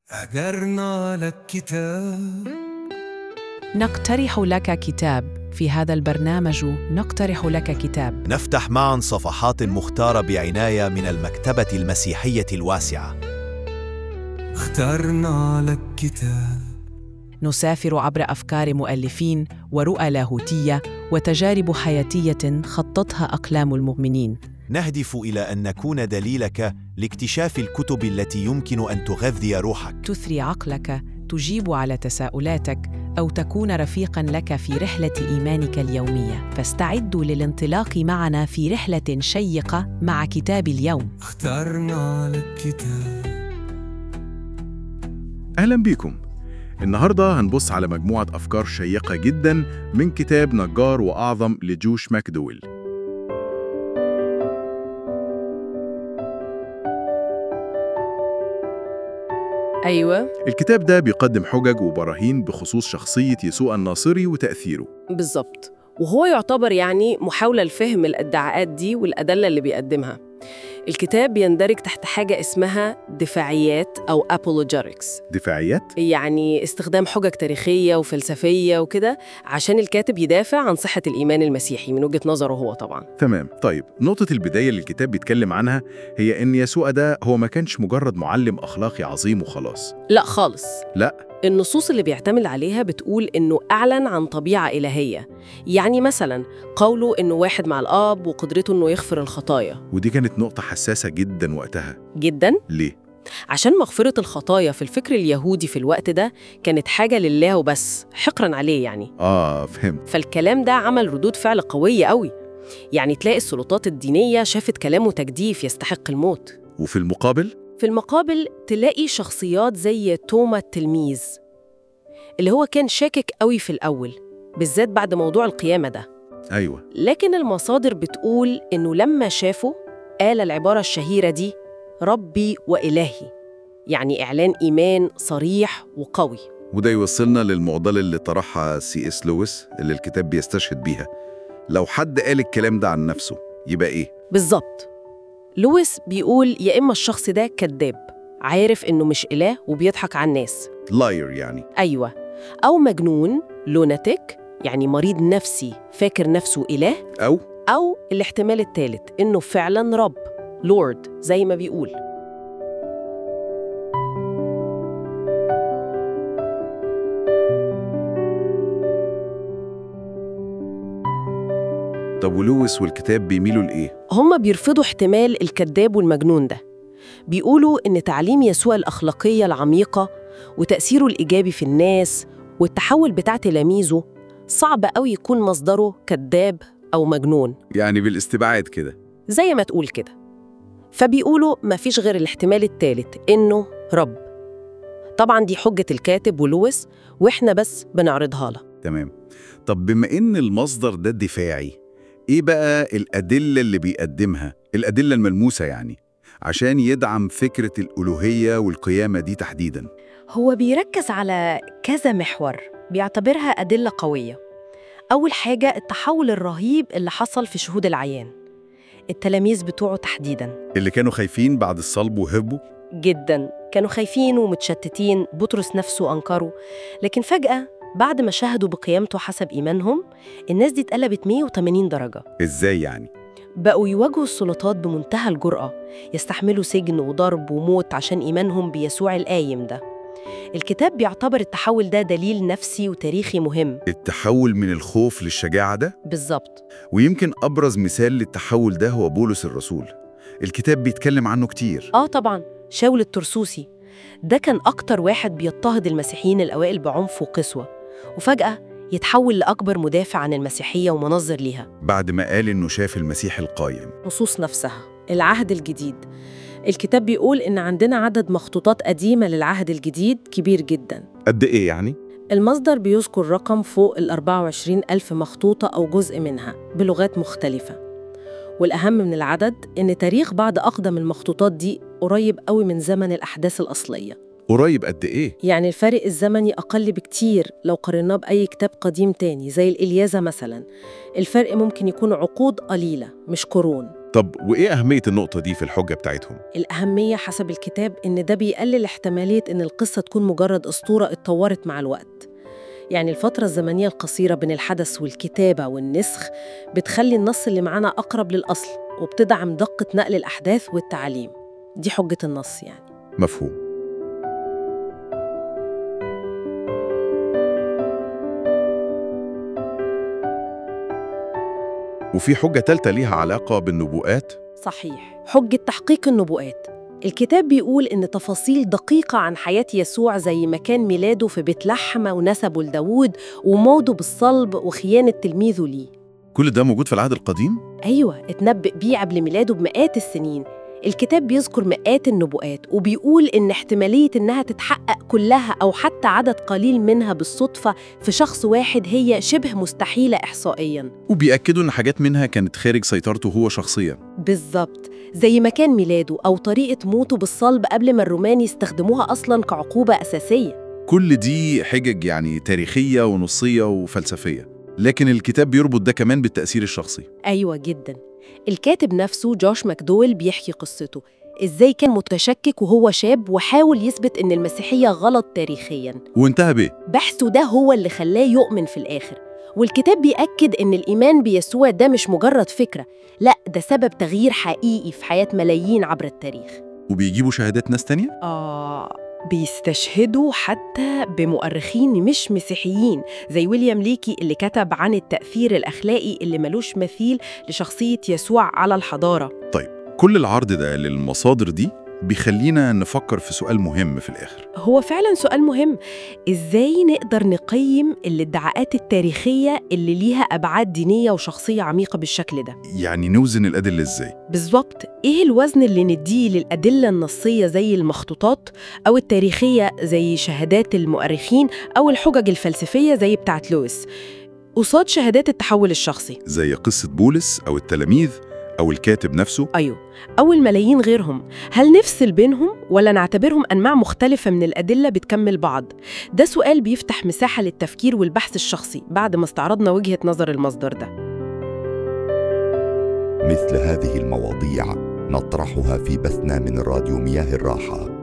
أجرنا لك كتاب نقترح لك كتاب في هذا البرنامج نقترح لك كتاب نفتح معا صفحات مختارة بعناية من المكتبة المسيحية الواسعة اخترنا لك كتاب نسافر عبر افكار مؤلفين ورؤى لاهوتيه وتجارب حياتيه خطتها اقلام المؤمنين نهدف إلى أن نكون دليلك لاكتشاف الكتب التي يمكن أن تغذي روحك تثري عقلك تجيب على تساؤلاتك او تكون رفيقا لك في رحله ايمانك اليوميه فاستعدوا للانطلاق معنا في رحله شيقه مع كتاب اليوم اخترنا لك كتاب أهلا بيكم النهاردة هنبص على مجموعة أفكار شيقة جدا من كتاب نجار وأعظم لجوش ماكدويل أيوة الكتاب ده بيقدم حجج وبراهين بخصوص شخصية يسوع الناصري وتأثيره بالظبط وهو يعتبر يعني محاولة لفهم الادعاءات دي والأدلة اللي بيقدمها الكتاب بيندرج تحت حاجة اسمها دفاعيات أو apologetics دفاعيات يعني استخدام حجج تاريخية وفلسفية وكده عشان الكاتب يدافع عن صحة الإيمان المسيحي من وجهة نظره هو طبعا تمام طيب نقطة البداية اللي الكتاب بيتكلم عنها هي إن يسوع ده هو ما كانش مجرد معلم أخلاقي عظيم وخلاص لا خالص لا النصوص اللي بيعتمد عليها بتقول إنه أعلن عن طبيعة إلهية يعني مثلا قوله إنه واحد مع الآب وقدرته إنه يغفر الخطايا ودي كانت نقطة حساسة جدا وقتها جدا ليه؟ عشان مغفرة الخطايا في الفكر اليهودي في الوقت ده كانت حاجة لله وبس حقرا عليه يعني آه فهمت فالكلام ده عمل ردود فعل قوية قوي يعني تلاقي السلطات الدينية شافت كلامه تجديف يستحق الموت وفي المقابل في المقابل تلاقي شخصيات زي توما التلميذ اللي هو كان شاكك قوي في الأول بالذات بعد موضوع القيامة ده أيوة لكن المصادر بتقول إنه لما شافه قال العبارة الشهيرة دي ربي وإلهي يعني إعلان إيمان صريح وقوي وده يوصلنا للمعضلة اللي طرحها سي اس لويس اللي الكتاب بيستشهد بيها لو حد قال الكلام ده عن نفسه يبقى ايه؟ بالظبط لويس بيقول يا إما الشخص ده كذاب عارف إنه مش إله وبيضحك على الناس لاير يعني أيوة أو مجنون لوناتيك يعني مريض نفسي فاكر نفسه إله أو أو الاحتمال الثالث إنه فعلا رب لورد زي ما بيقول طب ولويس والكتاب بيميلوا لإيه؟ هم بيرفضوا احتمال الكذاب والمجنون ده بيقولوا إن تعليم يسوع الأخلاقية العميقة وتأثيره الإيجابي في الناس والتحول بتاع تلاميذه صعب قوي يكون مصدره كذاب أو مجنون يعني بالاستبعاد كده زي ما تقول كده فبيقولوا مفيش غير الاحتمال الثالث إنه رب طبعا دي حجة الكاتب ولويس وإحنا بس بنعرضها له تمام طب بما إن المصدر ده دفاعي إيه بقى الأدلة اللي بيقدمها؟ الأدلة الملموسة يعني عشان يدعم فكرة الألوهية والقيامة دي تحديداً هو بيركز على كذا محور بيعتبرها أدلة قوية أول حاجة التحول الرهيب اللي حصل في شهود العيان التلاميذ بتوعه تحديداً اللي كانوا خايفين بعد الصلب وهربوا جداً كانوا خايفين ومتشتتين بطرس نفسه أنكره لكن فجأة بعد ما شهدوا بقيامته حسب إيمانهم الناس دي اتقلبت 180 درجة إزاي يعني؟ بقوا يواجهوا السلطات بمنتهى الجرأة يستحملوا سجن وضرب وموت عشان إيمانهم بيسوع القايم ده الكتاب بيعتبر التحول ده دليل نفسي وتاريخي مهم التحول من الخوف للشجاعة ده بالظبط ويمكن أبرز مثال للتحول ده هو بولس الرسول الكتاب بيتكلم عنه كتير آه طبعا شاول الترسوسي ده كان أكتر واحد بيضطهد المسيحيين الأوائل بعنف وقسوة وفجأة يتحول لأكبر مدافع عن المسيحية ومنظر ليها بعد ما قال إنه شاف المسيح القايم نصوص نفسها العهد الجديد الكتاب بيقول إن عندنا عدد مخطوطات قديمة للعهد الجديد كبير جدا قد إيه يعني؟ المصدر بيذكر رقم فوق ال 24 ألف مخطوطة أو جزء منها بلغات مختلفة والأهم من العدد إن تاريخ بعض أقدم المخطوطات دي قريب قوي من زمن الأحداث الأصلية قريب قد إيه؟ يعني الفرق الزمني أقل بكتير لو قارناه بأي كتاب قديم تاني زي الإلياذة مثلا الفرق ممكن يكون عقود قليلة مش قرون طب وإيه أهمية النقطة دي في الحجة بتاعتهم؟ الأهمية حسب الكتاب إن ده بيقلل احتمالية إن القصة تكون مجرد أسطورة اتطورت مع الوقت يعني الفترة الزمنية القصيرة بين الحدث والكتابة والنسخ بتخلي النص اللي معانا أقرب للأصل وبتدعم دقة نقل الأحداث والتعاليم دي حجة النص يعني مفهوم وفي حجة تالتة ليها علاقة بالنبوءات صحيح حجة تحقيق النبوءات الكتاب بيقول إن تفاصيل دقيقة عن حياة يسوع زي مكان ميلاده في بيت لحمة ونسبه لداوود وموته بالصلب وخيانة تلميذه ليه كل ده موجود في العهد القديم؟ أيوة اتنبأ بيه قبل ميلاده بمئات السنين الكتاب بيذكر مئات النبوءات وبيقول إن احتمالية إنها تتحقق كلها أو حتى عدد قليل منها بالصدفة في شخص واحد هي شبه مستحيلة إحصائياً وبيأكدوا إن حاجات منها كانت خارج سيطرته هو شخصيا بالظبط زي مكان ميلاده أو طريقة موته بالصلب قبل ما الرومان يستخدموها أصلاً كعقوبة أساسية كل دي حجج يعني تاريخية ونصية وفلسفية لكن الكتاب بيربط ده كمان بالتأثير الشخصي أيوة جدا الكاتب نفسه جوش ماكدويل بيحكي قصته إزاي كان متشكك وهو شاب وحاول يثبت إن المسيحية غلط تاريخياً وانتهى بيه بحثه ده هو اللي خلاه يؤمن في الآخر والكتاب بيأكد إن الإيمان بيسوع ده مش مجرد فكرة لا ده سبب تغيير حقيقي في حياة ملايين عبر التاريخ وبيجيبوا شهادات ناس تانية؟ آه بيستشهدوا حتى بمؤرخين مش مسيحيين زي ويليام ليكي اللي كتب عن التأثير الأخلاقي اللي ملوش مثيل لشخصية يسوع على الحضارة كل العرض ده للمصادر دي بيخلينا نفكر في سؤال مهم في الآخر هو فعلا سؤال مهم إزاي نقدر نقيم الادعاءات التاريخية اللي ليها أبعاد دينية وشخصية عميقة بالشكل ده يعني نوزن الأدلة إزاي؟ بالظبط إيه الوزن اللي نديه للأدلة النصية زي المخطوطات أو التاريخية زي شهادات المؤرخين أو الحجج الفلسفية زي بتاعت لويس قصاد شهادات التحول الشخصي زي قصة بولس أو التلاميذ أو الكاتب نفسه أيوه أو الملايين غيرهم هل نفصل بينهم ولا نعتبرهم أنواع مختلفة من الأدلة بتكمل بعض؟ ده سؤال بيفتح مساحة للتفكير والبحث الشخصي بعد ما استعرضنا وجهة نظر المصدر ده مثل هذه المواضيع نطرحها في بثنا من راديو مياه الراحه